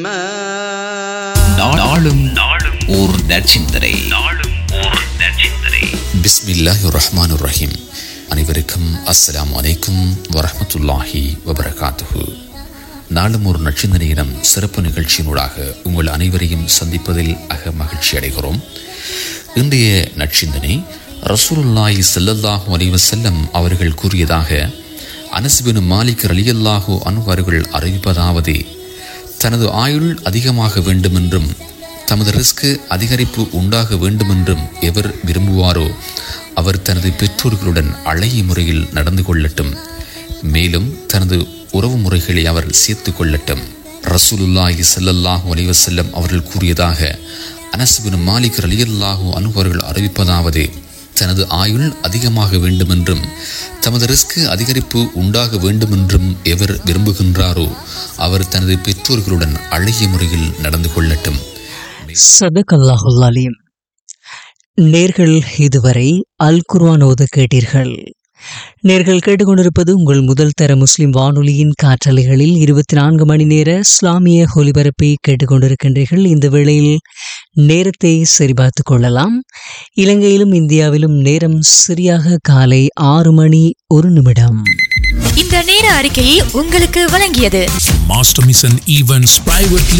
நா- நாளும் நாளும் ஓர் நற்சிந்தனை நாளும் ஓர் நற்சிந்தனை பிஸ்மில்லாஹி ரஹ்மான் ரஹீம் அனைவருக்கும் அஸ்ஸலாமு அலைக்கும் வரஹ்மத்துல்லாஹி வபரகாத்துஹு நாளும் ஒரு நட்சத்திரம் சிறப்பு நிகழ்ச்சியினூடாக உங்கள் அனைவரையும் சந்திப்பதில் அக மகிழ்ச்சி அடைகிறோம் இன்றைய நற்சிந்தனை ரசூலுல்லாஹி ஸல்லல்லாஹு அலைஹி வஸல்லம் அவர்கள் கூறியதாக அனஸ்பின் மாலிக் ரலியல்லாஹு அன்ஹு அவர்கள் அறிவிப்பதாவது தனது ஆயுள் அதிகமாக வேண்டுமென்றும் தமது ரிஸ்க் அதிகரிப்பு உண்டாக வேண்டுமென்றும் எவர் விரும்புவாரோ அவர் தனது பெற்றோர்களுடன் அழகிய முறையில் நடந்து கொள்ளட்டும் மேலும் தனது உறவு முறைகளை அவர் சேர்த்து கொள்ளட்டும் ரசூலுல்லாஹி ஸல்லல்லாஹு அலைஹி வஸல்லம் அவர்கள் கூறியதாக அனஸ் பின் மாலிக் ரலியல்லாஹு அன்ஹு அவர்கள் அறிவிப்பதாவது தனது ஆயுள் அதிகமாக வேண்டுமென்றும் தமது ரிஸ்க் அதிகரிப்பு உண்டாக வேண்டுமென்றும் எவர் விரும்புகின்றாரோ அவர் தனது பெற்றோர்களுடன் அழகிய முறையில் நடந்து கொள்ளட்டும் சதகல்லாஹுல் அலீம் நேர்கள் இதுவரை அல் குர்ஆன் ஓத கேட்டீர்கள் நேர்கள் கேட்டுக்கொண்டிருப்பது உங்கள் முதல் தர முஸ்லிம் வானொலியின் காற்றலைகளில் இருபத்தி நான்கு மணி நேர இஸ்லாமிய ஒலிபரப்பை கேட்டுக்கொண்டிருக்கின்றீர்கள் இந்த வேளையில் நேரத்தை சரிபார்த்து கொள்ளலாம் இலங்கையிலும் இந்தியாவிலும் நேரம் சரியாக காலை ஆறு மணி ஒரு நிமிடம் இந்த நேர அறிக்கையை உங்களுக்கு வழங்கியது Master Mission Events Private